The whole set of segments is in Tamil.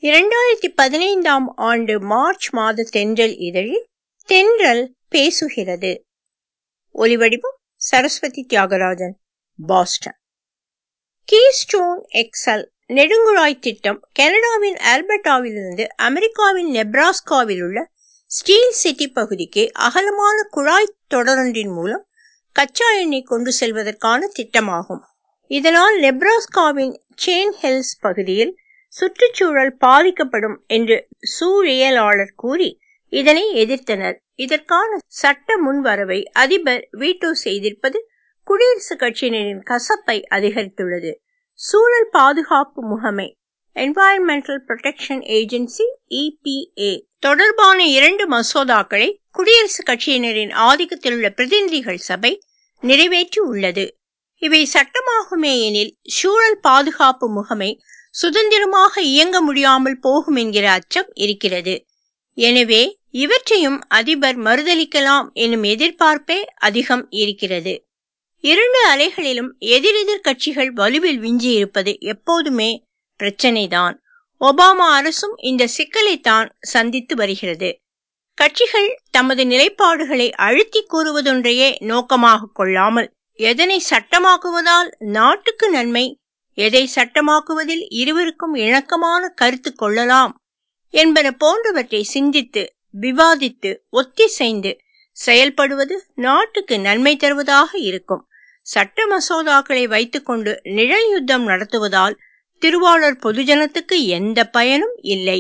இரண்டாயிரத்தி பதினைந்தாம் ஆண்டு மார்ச் மாத தென்றல் இதழில் தென்றல் பேசுகிறது ஒலிவடிவம் Saraswathi Thyagarajan Boston Keystone XL நெடுங்குழாய் திட்டம் கனடாவின் ஆல்பர்டாவிலிருந்து அமெரிக்காவின் நெப்ராஸ்காவில் உள்ள ஸ்டீல் சிட்டி பகுதிக்கு அகலமான குழாய் தொடரொன்றின் மூலம் கச்சா எண்ணெய் கொண்டு செல்வதற்கான திட்டமாகும் இதனால் நெப்ராஸ்காவின் சேன் ஹில்ஸ் பகுதியில் சுற்றுச்சூழல் பாதிக்கப்படும் என்று சூழியலாளர் கூறி இதனை எதிர்த்தனர் இதற்கான சட்ட முன்வரவை அதிபர் வீட்டோ செய்திருப்பது குடியரசுக் கட்சியினரின் கசப்பை அதிகரித்துள்ளது சூழல் பாதுகாப்பு முகமை என்வாயன்மெண்டல் புரொடெக்ஷன் ஏஜென்சி இபிஏ தொடர்பான இரண்டு மசோதாக்களை குடியரசுக் கட்சியினரின் ஆதிக்கத்தில் உள்ள பிரதிநிதிகள் சபை நிறைவேற்றி உள்ளது இவை சட்டமாகுமே எனில் சூழல் பாதுகாப்பு முகமை சுதந்திரமாக இயங்க முடியாமல் போகும் என்கிற அச்சம் இருக்கிறது எனவே இவற்றையும் அதிபர் மறுதளிக்கலாம் எனும் எதிர்பார்ப்பே அதிகம் இருக்கிறது இரண்டு அலைகளிலும் எதிரெதிர் கட்சிகள் வலுவில் விஞ்சி இருப்பது எப்போதுமே பிரச்சனைதான் ஒபாமா அரசும் இந்த சிக்கலைத்தான் சந்தித்து வருகிறது கட்சிகள் தமது நிலைப்பாடுகளை அழுத்தி கூறுவதொன்றையே நோக்கமாக கொள்ளாமல் எதனை சட்டமாக்குவதால் நாட்டுக்கு நன்மை எதை சட்டமாக்குவதில் இருவருக்கும் இணக்கமான கருத்து கொள்ளலாம் என்பன போன்றவற்றை சிந்தித்து விவாதித்து ஒத்திசைந்து செயல்படுவது நாட்டுக்கு நன்மை தருவதாக இருக்கும் சட்ட மசோதாக்களை வைத்துக்கொண்டு நிழல் யுத்தம் நடத்துவதால் திருவாளர் பொதுஜனத்துக்கு எந்த பயனும் இல்லை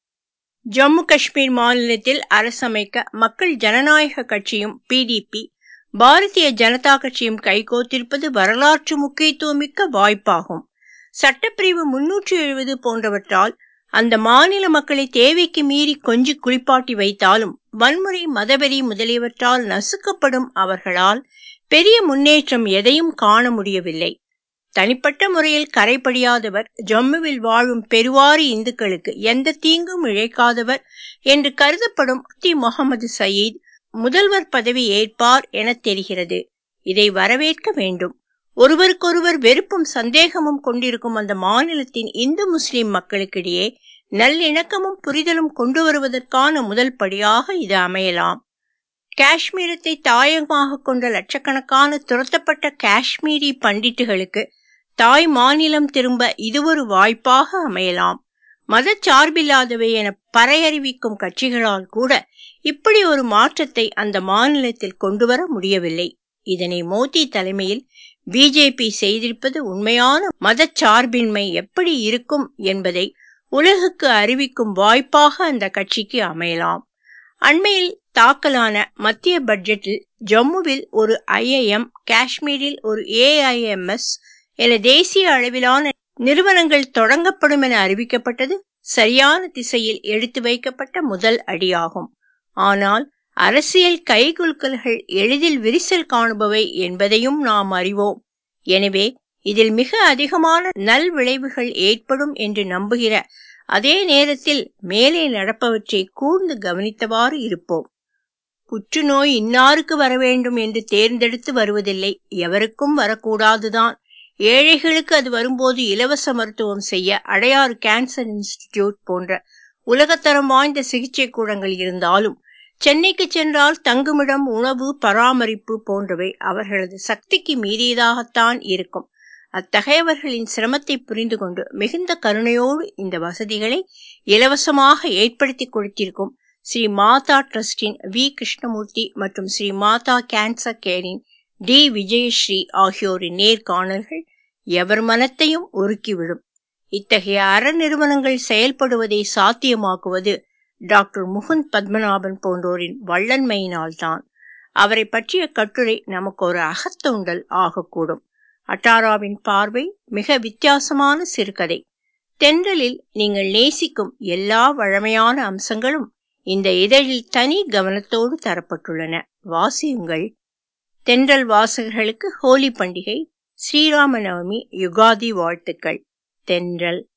ஜம்மு காஷ்மீர் மாநிலத்தில் அரசமைக்க மக்கள் ஜனநாயக கட்சியும் பிடிபி பாரதிய ஜனதா கட்சியும் கைகோத்திருப்பது வரலாற்று முக்கியத்துவமிக்க வாய்ப்பாகும் சட்டப்பிரிவு முன்னூற்றி எழுபது போன்றவற்றால் அந்த மாநில மக்களை தேவைக்கு மீறி கொஞ்சி குளிப்பாட்டி வைத்தாலும் வன்முறை மதவெறி முதலியவற்றால் நசுக்கப்படும் அவர்களால் பெரிய முன்னேற்றம் எதையும் காண முடியவில்லை தனிப்பட்ட முறையில் கரைபடியாதவர் ஜம்முவில் வாழும் பெருவாரி இந்துக்களுக்கு எந்த தீங்கும் இழைக்காதவர் என்று கருதப்படும் முஃப்தி முகமது சயீத் முதல்வர் பதவி ஏற்பார் என தெரிகிறது இதை வரவேற்க வேண்டும் ஒருவருக்கொருவர் வெறுப்பும் சந்தேகமும் கொண்டிருக்கும் அந்த மாநிலத்தின் இந்து முஸ்லிம் மக்களுக்கிடையே நல்லிணக்கமும் புரிதலும் கொண்டு வருவதற்கான முதல் படியாக இது அமையலாம் காஷ்மீரத்தை தாயகமாக கொண்ட லட்சக்கணக்கான துரத்தப்பட்ட காஷ்மீரி பண்டிட்டுகளுக்கு தாய் மாநிலம் திரும்ப இது ஒரு வாய்ப்பாக அமையலாம் மதச்சார்பில்லாதவை என பறையறிவிக்கும் கட்சிகளால் கூட இப்படி ஒரு மாற்றத்தை அந்த மாநிலத்தில் கொண்டு வர முடியவில்லை இதனை மோடி தலைமையில் பிஜேபி செய்திருப்பது உண்மையான மதச்சார்பின்மை எப்படி இருக்கும் என்பதை உலகுக்கு அறிவிக்கும் வாய்ப்பாக அந்த கட்சிக்கு அமையலாம் அண்மையில் தாக்கலான மத்திய பட்ஜெட்டில் ஜம்முவில் ஒரு ஐஐஎம் காஷ்மீரில் ஒரு ஏஐஎம்எஸ் என தேசிய அளவிலான நிறுவனங்கள் தொடங்கப்படும் என அறிவிக்கப்பட்டது சரியான திசையில் எடுத்து வைக்கப்பட்ட முதல் அடியாகும் ஆனால் அரசியல் கைகுலுக்கல்கள் எளிதில் விரிசல் காணுபவை என்பதையும் நாம் அறிவோம் எனவே இதில் மிக அதிகமான நல் விளைவுகள் ஏற்படும் என்று நம்புகிற அதே நேரத்தில் மேலே நடப்பவற்றை கூர்ந்து கவனித்தவாறு இருப்போம் புற்றுநோய் இன்னாருக்கு வர வேண்டும் என்று தேர்ந்தெடுத்து வருவதில்லை எவருக்கும் வரக்கூடாதுதான் ஏழைகளுக்கு அது வரும்போது இலவச மருத்துவம் செய்ய அடையாறு கேன்சர் இன்ஸ்டிடியூட் போன்ற உலகத்தரம் வாய்ந்த சிகிச்சை கூடங்கள் இருந்தாலும் சென்னைக்கு சென்றால் தங்குமிடம் உணவு பராமரிப்பு போன்றவை அவர்களது சக்திக்கு மீறியதாகத்தான் இருக்கும் அத்தகையவர்களின் சிரமத்தை புரிந்து கொண்டு மிகுந்த கருணையோடு இந்த வசதிகளை இலவசமாக ஏற்படுத்தி கொடுத்திருக்கும் ஸ்ரீ மாதா டிரஸ்டின் வி கிருஷ்ணமூர்த்தி மற்றும் ஸ்ரீ மாதா கேன்சர் கேரின் டி விஜயஸ்ரீ ஆகியோரின் நேர்காணல்கள் எவர் மனத்தையும் உருக்கிவிடும் இத்தகைய அறநிறுவனங்கள் செயல்படுவதை சாத்தியமாக்குவது டாக்டர் முகுந்த் பத்மநாபன் போன்றோரின் வள்ளன்மையினால்தான் அவரை பற்றிய கட்டுரை நமக்கு ஒரு அகத்தொண்டல் ஆகக்கூடும் அட்டாராவின் பார்வை மிக வித்தியாசமான சிறுகதை தென்றலில் நீங்கள் நேசிக்கும் எல்லா வழமையான அம்சங்களும் இந்த இதழில் தனி கவனத்தோடு தரப்பட்டுள்ளன வாசியுங்கள் தென்றல் வாசகர்களுக்கு ஹோலி பண்டிகை ஸ்ரீராம நவமி யுகாதி வாழ்த்துக்கள் தென்றல்